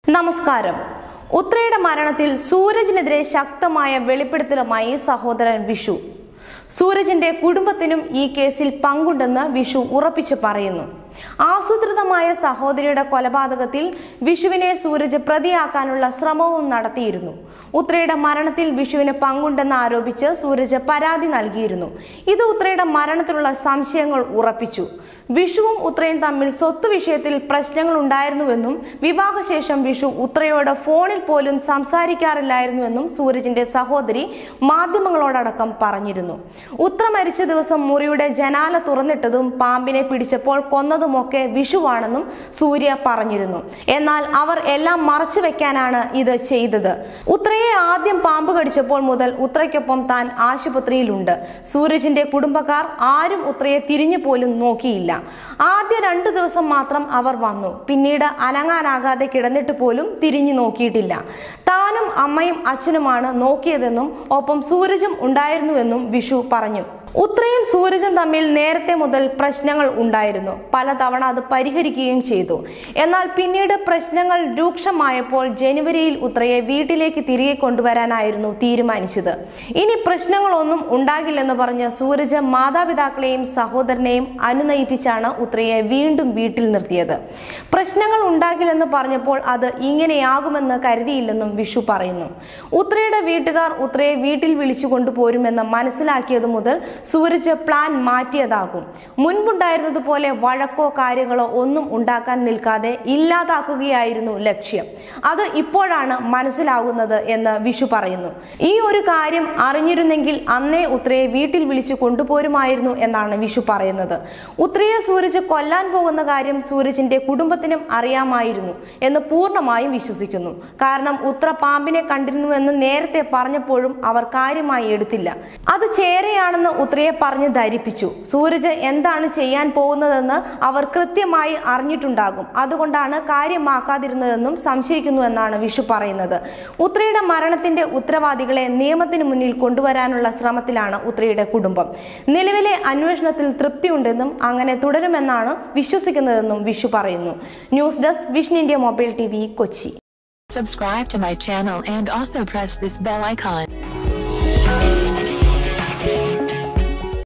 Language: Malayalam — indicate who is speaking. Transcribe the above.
Speaker 1: നമസ്കാരം ഉത്രയുടെ മരണത്തിൽ സൂരജിനെതിരെ ശക്തമായ വെളിപ്പെടുത്തലുമായി സഹോദരൻ വിഷു സൂരജിന്റെ കുടുംബത്തിനും ഈ കേസിൽ പങ്കുണ്ടെന്ന് വിഷു ഉറപ്പിച്ചു പറയുന്നു ആസൂത്രിതമായ സഹോദരിയുടെ കൊലപാതകത്തിൽ വിഷുവിനെ സൂരജ് പ്രതിയാക്കാനുള്ള ശ്രമവും നടത്തിയിരുന്നു ഉത്രയുടെ മരണത്തിൽ വിഷുവിന് പങ്കുണ്ടെന്ന് ആരോപിച്ച് സൂരജ് പരാതി നൽകിയിരുന്നു ഇത് ഉത്രയുടെ മരണത്തിലുള്ള സംശയങ്ങൾ ഉറപ്പിച്ചു വിഷുവും ഉത്രയും തമ്മിൽ സ്വത്ത് വിഷയത്തിൽ പ്രശ്നങ്ങൾ ഉണ്ടായിരുന്നുവെന്നും വിവാഹശേഷം വിഷു ഉത്രയോട് ഫോണിൽ പോലും സംസാരിക്കാറില്ലായിരുന്നുവെന്നും സൂരജിന്റെ സഹോദരി മാധ്യമങ്ങളോടടക്കം പറഞ്ഞിരുന്നു ഉത്ര മരിച്ച ദിവസം മുറിയുടെ ജനാല തുറന്നിട്ടതും പാമ്പിനെ പിടിച്ചപ്പോൾ കൊന്നതുമൊക്കെ വിഷുവാണെന്നും സൂര്യ പറഞ്ഞിരുന്നു എന്നാൽ അവർ എല്ലാം മറച്ചു വെക്കാനാണ് ഇത് ചെയ്തത് ഉത്രയെ ആദ്യം പാമ്പ് കടിച്ചപ്പോൾ മുതൽ ഉത്രയ്ക്കൊപ്പം താൻ ആശുപത്രിയിലുണ്ട് സൂരജിന്റെ കുടുംബക്കാർ ആരും ഉത്രയെ തിരിഞ്ഞു പോലും നോക്കിയില്ല ആദ്യ രണ്ടു ദിവസം മാത്രം അവർ വന്നു പിന്നീട് അനങ്ങാനാകാതെ കിടന്നിട്ട് പോലും തിരിഞ്ഞു നോക്കിയിട്ടില്ല താനും അമ്മയും അച്ഛനുമാണ് നോക്കിയതെന്നും ഒപ്പം സൂരജും ഉണ്ടായിരുന്നുവെന്നും വിഷു പറഞ്ഞു ഉത്രയും സൂരജും തമ്മിൽ നേരത്തെ മുതൽ പ്രശ്നങ്ങൾ ഉണ്ടായിരുന്നു പലതവണ അത് പരിഹരിക്കുകയും ചെയ്തു എന്നാൽ പിന്നീട് പ്രശ്നങ്ങൾ രൂക്ഷമായപ്പോൾ ജനുവരിയിൽ ഉത്രയെ വീട്ടിലേക്ക് തിരികെ കൊണ്ടുവരാനായിരുന്നു തീരുമാനിച്ചത് ഇനി പ്രശ്നങ്ങളൊന്നും ഉണ്ടാകില്ലെന്ന് പറഞ്ഞ് സൂരജ് മാതാപിതാക്കളെയും സഹോദരനെയും അനുനയിപ്പിച്ചാണ് ഉത്രയെ വീണ്ടും വീട്ടിൽ നിർത്തിയത് പ്രശ്നങ്ങൾ ഉണ്ടാകില്ലെന്ന് പറഞ്ഞപ്പോൾ അത് ഇങ്ങനെയാകുമെന്ന് കരുതിയില്ലെന്നും വിഷു പറയുന്നു ഉത്രയുടെ വീട്ടുകാർ ഉത്രയെ വീട്ടിൽ വിളിച്ചു കൊണ്ടുപോരുമെന്ന് മനസ്സിലാക്കിയത് മുതൽ സൂരജ് പ്ലാൻ മാറ്റിയതാകും മുൻപുണ്ടായിരുന്നതുപോലെ വഴക്കോ കാര്യങ്ങളോ ഒന്നും ഉണ്ടാക്കാൻ നിൽക്കാതെ ഇല്ലാതാക്കുകയായിരുന്നു ലക്ഷ്യം അത് ഇപ്പോഴാണ് മനസ്സിലാകുന്നത് എന്ന് വിഷു പറയുന്നു ഈ ഒരു കാര്യം അറിഞ്ഞിരുന്നെങ്കിൽ അന്നേ ഉത്രയെ വീട്ടിൽ വിളിച്ചു കൊണ്ടുപോരുമായിരുന്നു എന്നാണ് വിഷു പറയുന്നത് ഉത്രയെ സൂരജ് കൊല്ലാൻ പോകുന്ന കാര്യം സൂരജിന്റെ കുടുംബത്തിനും അറിയാമായിരുന്നു എന്ന് പൂർണ്ണമായും വിശ്വസിക്കുന്നു കാരണം ഉത്ര പാമ്പിനെ കണ്ടിരുന്നുവെന്ന് നേരത്തെ പറഞ്ഞപ്പോഴും അവർ കാര്യമായി എടുത്തില്ല അത് ചേരയാണെന്ന് ഉത്രയെ പറഞ്ഞ് ധരിപ്പിച്ചു സൂരജ് എന്താണ് ചെയ്യാൻ പോകുന്നതെന്ന് അവർ കൃത്യമായി അറിഞ്ഞിട്ടുണ്ടാകും അതുകൊണ്ടാണ് കാര്യമാക്കാതിരുന്നതെന്നും സംശയിക്കുന്നുവെന്നാണ് വിഷു പറയുന്നത് ഉത്രയുടെ മരണത്തിന്റെ ഉത്തരവാദികളെ നിയമത്തിന് മുന്നിൽ കൊണ്ടുവരാനുള്ള ശ്രമത്തിലാണ് ഉത്രയുടെ കുടുംബം നിലവിലെ അന്വേഷണത്തിൽ തൃപ്തിയുണ്ടെന്നും അങ്ങനെ തുടരുമെന്നാണ് വിശ്വസിക്കുന്നതെന്നും വിഷു പറയുന്നു news desk Vision India mobile T Kochi
Speaker 2: Subscribe to my channel and also press this bell icon.